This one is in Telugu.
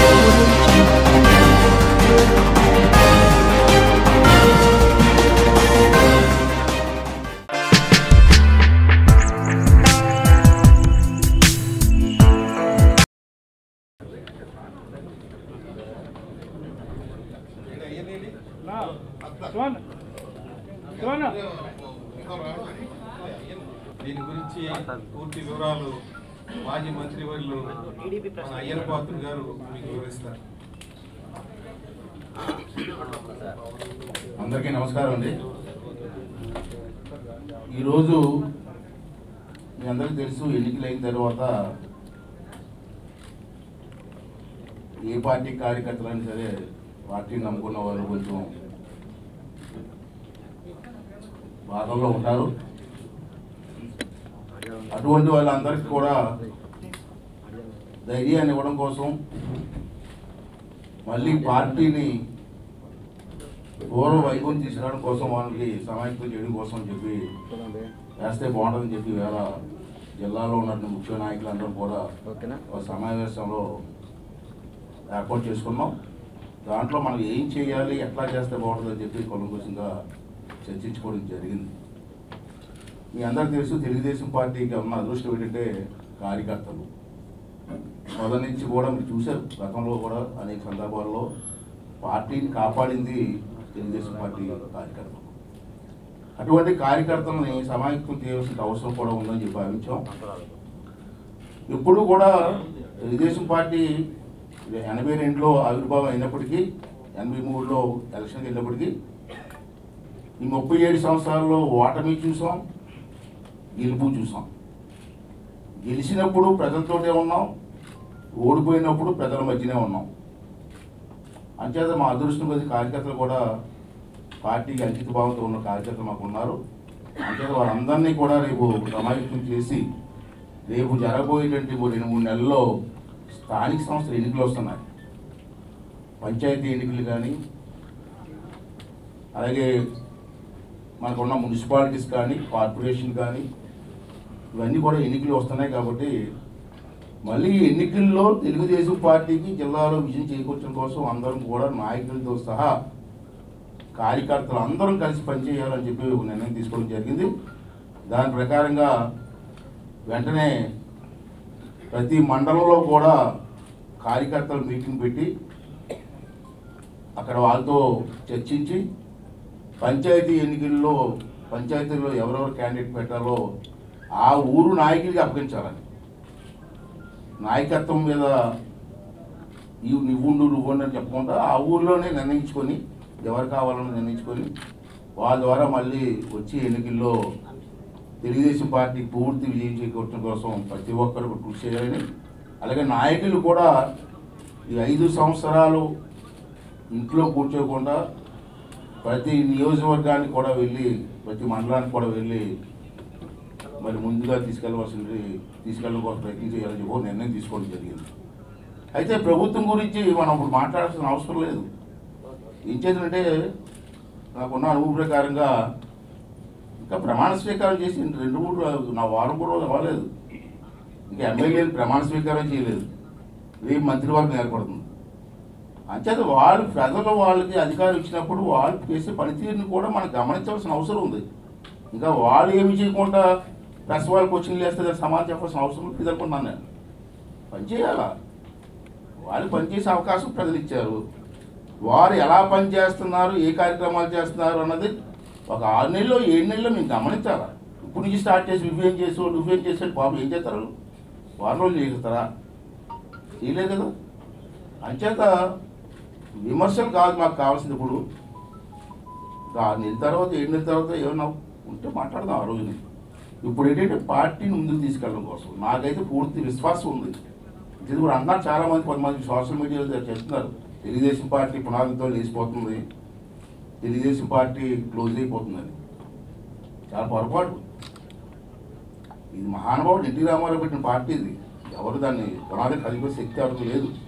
దీని గురించి పూర్తి వివరాలు మాజీ మంత్రి వర్యులు మన అయ్యన్న పాత్ర గారు మీకు వివరిస్తారు అందరికీ నమస్కారం అండి ఈరోజు మీ అందరికీ తెలుసు ఎన్నికలైన తర్వాత ఏ పార్టీ కార్యకర్తలైనా సరే పార్టీని నమ్ముకున్న వాళ్ళు కొంచెం బాధల్లో ఉంటారు అటువంటి వాళ్ళందరికీ కూడా ధైర్యాన్ని ఇవ్వడం కోసం మళ్ళీ పార్టీని పూర్వ వైభవం తీసుకురావడం కోసం వాళ్ళకి సమాయత్తం చేయడం కోసం అని చెప్పి వేస్తే బాగుంటుందని చెప్పి వేళ జిల్లాలో ఉన్నటువంటి ముఖ్య నాయకులందరూ కూడా ఒక సమావేశంలో ఏర్పాటు చేసుకున్నాం దాంట్లో మనం ఏం చేయాలి ఎట్లా చేస్తే బాగుంటుందని చెప్పి కొలంకోసంగా చర్చించుకోవడం జరిగింది మీ అందరికీ తెలుసు తెలుగుదేశం పార్టీకి ఉన్న అదృష్టం ఏంటంటే కార్యకర్తలు మొదటి నుంచి కూడా మీరు చూశారు గతంలో కూడా అనేక సందర్భాల్లో పార్టీని కాపాడింది తెలుగుదేశం పార్టీ కార్యకర్తలు అటువంటి కార్యకర్తలని సమాయత్తం చేయవలసిన అవసరం కూడా ఉందని చెప్పి భావించాం ఇప్పుడు కూడా తెలుగుదేశం పార్టీ ఎనభై రెండులో ఆవిర్భావం అయినప్పటికీ ఎనభై మూడులో ఎలక్షన్కి వెళ్ళినప్పటికీ ఈ ముప్పై ఏడు సంవత్సరాల్లో ఓటమి చూసాం గెలుపు చూసాం గెలిచినప్పుడు ప్రజలతోటే ఉన్నాం ఓడిపోయినప్పుడు ప్రజల మధ్యనే ఉన్నాం అంచేత మా అదృష్టం కొద్ది కార్యకర్తలు కూడా పార్టీకి అంకిత భావంతో ఉన్న కార్యకర్తలు మాకు ఉన్నారు అంచేత వాళ్ళందరినీ కూడా రేపు సమాయత్తం చేసి రేపు జరగబోయేటువంటి ఓ రెండు మూడు నెలల్లో స్థానిక సంస్థల ఎన్నికలు వస్తున్నాయి పంచాయతీ ఎన్నికలు కానీ అలాగే మనకున్న మున్సిపాలిటీస్ కానీ కార్పొరేషన్ కానీ ఇవన్నీ కూడా ఎన్నికలు వస్తున్నాయి కాబట్టి మళ్ళీ ఈ ఎన్నికల్లో తెలుగుదేశం పార్టీకి జిల్లాలో విజయం చేకూర్చడం కోసం అందరం కూడా నాయకులతో సహా కార్యకర్తలు అందరం కలిసి పనిచేయాలని చెప్పి ఒక నిర్ణయం తీసుకోవడం జరిగింది దాని ప్రకారంగా వెంటనే ప్రతి మండలంలో కూడా కార్యకర్తలు మీటింగ్ పెట్టి అక్కడ వాళ్ళతో చర్చించి పంచాయతీ ఎన్నికల్లో పంచాయతీల్లో ఎవరెవరు క్యాండిడేట్ పెట్టాలో ఆ ఊరు నాయకుడికి అప్పగించాలని నాయకత్వం మీద ఈ నువ్వుండు నువ్వుండు అని చెప్పకుండా ఆ ఊర్లోనే నిర్ణయించుకొని ఎవరు కావాలని నిర్ణయించుకొని వాళ్ళ ద్వారా మళ్ళీ వచ్చే ఎన్నికల్లో తెలుగుదేశం పార్టీ పూర్తి విజయం చేకూర్చడం కోసం ప్రతి ఒక్కరు కృషి చేయాలని అలాగే నాయకులు కూడా ఈ ఐదు సంవత్సరాలు ఇంట్లో కూర్చోకుండా ప్రతి నియోజకవర్గానికి కూడా వెళ్ళి ప్రతి మండలానికి కూడా వెళ్ళి మరి ముందుగా తీసుకెళ్ళవలసింది తీసుకెళ్ళడం కోసం ప్రయత్నం చేయాలని చెప్పి ఒక నిర్ణయం తీసుకోవడం జరిగింది అయితే ప్రభుత్వం గురించి మనం ఇప్పుడు మాట్లాడాల్సిన అవసరం లేదు ఏం చేద్దంటే నాకున్న అనుభవం ప్రకారంగా ఇంకా ప్రమాణ స్వీకారం చేసి రెండు మూడు రోజులు- నా వారం కూడా రోజులు అవ్వలేదు ఇంకా ఎమ్మెల్యేలు ప్రమాణ స్వీకారం చేయలేదు రేపు మంత్రివర్గం ఏర్పడుతుంది అంచేత వాళ్ళు ప్రజలు వాళ్ళకి అధికారం ఇచ్చినప్పుడు వాళ్ళు చేసే పనితీరుని కూడా మనం గమనించవలసిన అవసరం ఉంది ఇంకా వాళ్ళు ఏమి చేయకుండా ప్రెస్ వాళ్ళు క్వశ్చన్లు వేస్తే దానికి సమాధానం చెప్పాల్సిన అవసరం లేదు అనుకున్నాను నేను పనిచేయాలా వాళ్ళు పనిచేసే అవకాశం ప్రజలు ఇచ్చారు వారు ఎలా పని చేస్తున్నారు ఏ కార్యక్రమాలు చేస్తున్నారు అన్నది ఒక ఆరు నెలలో ఏడు నెలలో మేము గమనించాలా ఇప్పుడు నుంచి స్టార్ట్ చేసి నువ్వేం చేసావు నువ్వేం చేసావు బాబు ఏం చేస్తారు వారం రోజులు చేస్తారా చేయలేదు కదా అంచేత విమర్శలు కాదు మాకు కావాల్సింది ఇప్పుడు ఇంకా ఆరు నెలల తర్వాత ఏడు నెలల తర్వాత ఏమన్నా ఉంటే మాట్లాడదాం ఆ రోజుని ఇప్పుడు ఏంటంటే పార్టీని ముందుకు తీసుకెళ్ళడం కోసం నాకైతే పూర్తి విశ్వాసం ఉంది ఇది కూడా అన్నారు చాలా మంది కొంతమంది సోషల్ మీడియాలో చెప్తున్నారు తెలుగుదేశం పార్టీ పునాదితో లేచిపోతుంది తెలుగుదేశం పార్టీ క్లోజ్ అయిపోతుందని చాలా పొరపాటు ఇది మహానుభావుడు ఎన్టీ రామారావు పెట్టిన పార్టీ ఇది ఎవరు దాన్ని పునాది కలిపే శక్తి ఎవరికి లేదు